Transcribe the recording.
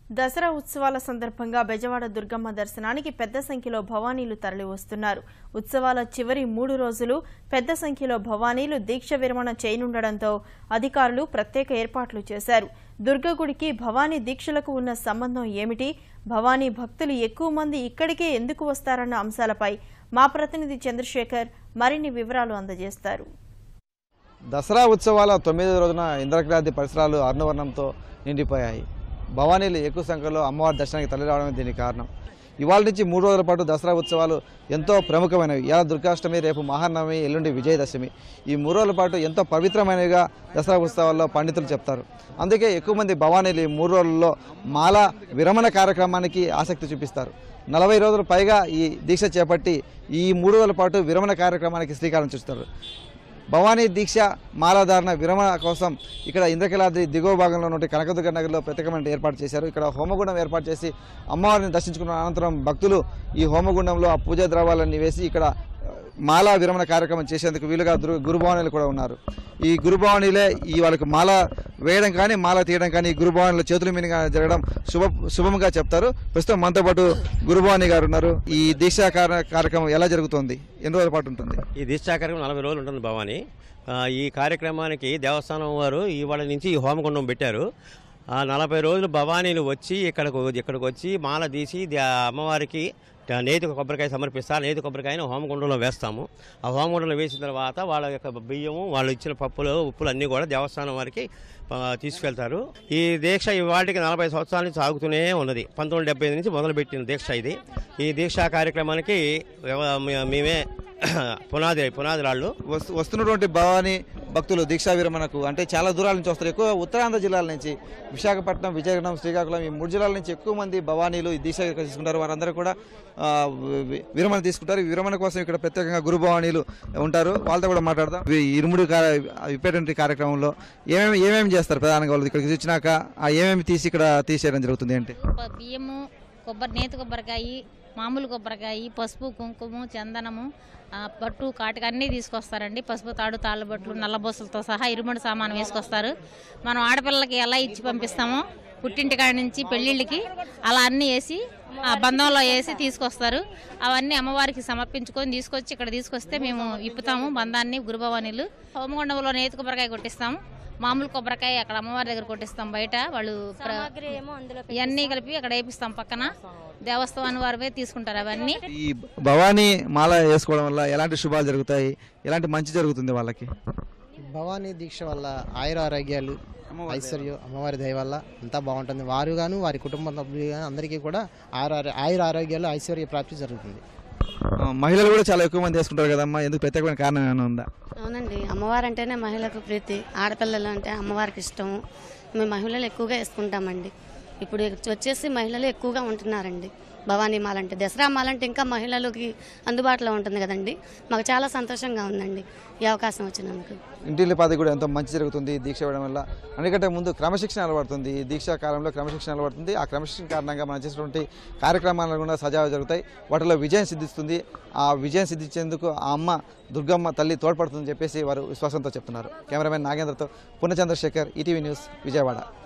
దసరా ఉత్సవాల సందర్భంగా బెజవాడ దుర్గమ్మ దర్శనానికి పెద్ద సంఖ్యలో భవానీలు తరలివస్తున్నారు ఉత్సవాల చివరి మూడు రోజులు పెద్ద సంఖ్యలో భవానీలు దీక్ష విరమణ చేయనుండడంతో అధికారులు ప్రత్యేక ఏర్పాట్లు చేశారు దుర్గగుడికి భవానీ దీక్షలకు ఉన్న సంబంధం ఏమిటి భవానీ భక్తులు ఎక్కువ మంది ఇక్కడికే ఎందుకు వస్తారన్న అంశాలపై మా ప్రతినిధి చంద్రశేఖర్ మరిన్ని వివరాలు అందజేస్తారు దసరా ఉత్సవాల తొమ్మిదో రోజున ఇంద్రకీలాద్రి పరిసరాలు అరుణవర్ణంతో నిండిపోయాయి భవానీలు ఎక్కువ సంఖ్యలో అమ్మవారి దర్శనానికి తరలిరావడమే దీనికి కారణం ఇవాళ నుంచి మూడు రోజుల పాటు దసరా ఉత్సవాలు ఎంతో ప్రముఖమైనవి ఇలా దుర్గాష్టమి రేపు మహానవమి ఎల్లుండి విజయదశమి ఈ మూడు రోజుల పాటు ఎంతో పవిత్రమైనవిగా దసరా ఉత్సవాల్లో పండితులు చెప్తారు అందుకే ఎక్కువ మంది భవానీలు ఈ మూడు రోజుల్లో మాల విరమణ కార్యక్రమానికి ఆసక్తి చూపిస్తారు నలభై రోజుల పైగా ఈ దీక్ష చేపట్టి ఈ మూడు రోజుల పాటు విరమణ కార్యక్రమానికి శ్రీకారం చుస్తారు భవానీ దీక్ష మాలాధారణ విరమణ కోసం ఇక్కడ ఇంద్రకీలాద్రి దిగువ భాగంలో నుండి కనకదుర్గ నగర్లో ప్రత్యేకమైన ఏర్పాటు చేశారు ఇక్కడ హోమగుండం ఏర్పాటు చేసి అమ్మవారిని దర్శించుకున్న అనంతరం భక్తులు ఈ హోమగుండంలో ఆ పూజా ద్రవాలన్నీ వేసి ఇక్కడ ఆ, మాలా విరమణ కార్యక్రమం చేసేందుకు వీలుగా దురు గురుభవానీలు కూడా ఉన్నారు ఈ గురుభవానీలే ఈ వాళ్ళకి మాల వేయడం కానీ మాల తీయడం కానీ ఈ గురుభవానీల చేతుల మీదుగా జరగడం శుభ శుభంగా చెప్తారు ప్రస్తుతం మనతో పాటు గురుభవాని గారు ఉన్నారు ఈ దీక్షా కార్య- కార్యక్రమం ఎలా జరుగుతోంది ఎన్ని రోజుల పాటు ఉంటుంది ఈ దీక్షా కార్యక్రమం నలభై రోజులు ఉంటుంది భవాని ఆ, ఈ కార్యక్రమానికి దేవస్థానం వారు ఇవాళ నుంచి ఈ హోమగుండం పెట్టారు ఆ నలభై రోజులు భవానీలు వచ్చి ఇక్కడికి ఇక్కడికి వచ్చి మాల తీసి దే- అమ్మవారికి ట- నేతి కొబ్బరికాయ సమర్పిస్తారు నేతి కొబ్బరికాయను హోమగుండంలో వేస్తాము ఆ హోమగుండంలో వేసిన తర్వాత వాళ్ళ యొక్క బియ్యము వాళ్ళు ఇచ్చిన పప్పులు ఉప్పులు అన్నీ కూడా దేవస్థానం వారికి ఆ, తీసుకెళ్తారు ఈ దీక్ష ఇవాటికి నలభై సంవత్సరాల నుంచి సాగుతూనే ఉన్నది పంతొమ్మిది డెబ్బై నుంచి మొదలుపెట్టిన దీక్ష ఇది ఈ దీక్షా కార్యక్రమానికి ఎవ- మే- మేమే పునాది పునాది రాళ్ళు వస్తు వస్తున్నటువంటి భవానీ భక్తులు దీక్షా విరమణకు అంటే చాలా దూరాల నుంచి వస్తారు ఎక్కువ ఉత్తరాంధ్ర జిల్లాల నుంచి విశాఖపట్నం విజయనగరం శ్రీకాకుళం ఈ మూడు జిల్లాల నుంచి ఎక్కువ మంది భవానీలు ఈ దీక్ష తీసుకుంటారు వారందరూ కూడా ఆ, వి- విరమణ తీసుకుంటారు ఈ విరమణ కోసం ఇక్కడ ప్రత్యేకంగా గురు భవానీలు ఉంటారు వాళ్ళతో కూడా మాట్లాడదాం ఈ ఇరుముడి విప్పేటువంటి కార్యక్రమంలో ఏమేమి ఏమేమి చేస్తారు ప్రధానంగా వాళ్ళు ఇక్కడికి వచ్చినాక ఆ ఏమేమి తీసి ఇక్కడ తీసేయడం జరుగుతుంది ఏంటి ప- బియ్యము కొబ్బరి నేతి కొబ్బరికాయ మామూలు కొబ్బరికాయ పసుపు కుంకుమ చందనము ఆ, పట్టు కాటిక అన్నీ తీసుకొస్తారండి పసుపు తాడు తాళ్ళ బట్లు నల్లబొసలతో సహా ఇరుముడి సామాను వేసుకొస్తారు మనం ఆడపిల్లలకి ఎలా ఇచ్చి పంపిస్తామో పుట్టింటి కాడి నుంచి పెళ్ళిళ్ళకి అలా అన్నీ వేసి ఆ బంధంలో వేసి తీసుకొస్తారు అవన్నీ అమ్మవారికి సమర్పించుకొని తీసుకొచ్చి ఇక్కడ తీసుకొస్తే మేము ఇప్పుతాము బంధాన్ని గురుభవానీలు హోమగుండంలో నేతి కొబ్బరికాయ కొట్టిస్తాము మామూలు కొబ్బరికాయ అక్కడ అమ్మవారి దగ్గర కొట్టిస్తాం బయట వాళ్ళు ప్ర- ఇవన్నీ కలిపి అక్కడ వేపిస్తాం పక్కన దేవస్థానం వారివే తీసుకుంటారు అవన్నీ ఈ భవానీ మాల వేసుకోవడం వల్ల ఎలాంటి శుభాలు జరుగుతాయి ఎలాంటి మంచి జరుగుతుంది వాళ్ళకి భవానీ దీక్ష వల్ల ఆయుర ఆరోగ్యాలు ఐశ్వర్యం అమ్మవారి దయ వల్ల అంతా బాగుంటుంది వారు గాను వారి కుటుంబ సభ్యులు గాను అందరికీ కూడా ఆయుర ఆయుర ఆరోగ్యాలు ఐశ్వర్య ప్రాప్తి జరుగుతుంది ఆ, మహిళలు కూడా చాలా ఎక్కువ మంది వేసుకుంటారు కదమ్మా ఎందుకు ప్రత్యేకమైన కారణం ఏమైనా ఉందా అవునండి అమ్మవారు అంటేనే మహిళకు ప్రీతి ఆడపిల్లలు అంటే అమ్మవారికి ఇష్టము మేము మహిళలు ఎక్కువగా వేసుకుంటామండి ఇప్పుడు వచ్చేసి మహిళలు ఎక్కువగా ఉంటున్నారండి భవానీ మాల అంటే దసరా మాల అంటే ఇంకా మహిళలకి అందుబాటులో ఉంటుంది కదండి మాకు చాలా సంతోషంగా ఉందండి ఈ అవకాశం వచ్చినందుకు ఇంటిల్లి పాది కూడా ఎంతో మంచి జరుగుతుంది ఈ దీక్ష ఇవ్వడం వల్ల అందుకంటే ముందు క్రమశిక్షణ అలవడుతుంది ఈ దీక్షా కాలంలో క్రమశిక్షణ అలవడుతుంది ఆ క్రమశిక్షణ కారణంగా మనం చేసినటువంటి కార్యక్రమాలు కూడా సజావుగా జరుగుతాయి వాటిలో విజయం సిద్ధిస్తుంది ఆ విజయం సిద్ధించేందుకు ఆ అమ్మ దుర్గమ్మ తల్లి తోడ్పడుతుందని చెప్పేసి వారు విశ్వాసంతో చెప్తున్నారు కెమెరామెన్ నాగేంద్రతో పుణ్యచంద్రశేఖర్ ఈటీవీ న్యూస్ విజయవాడ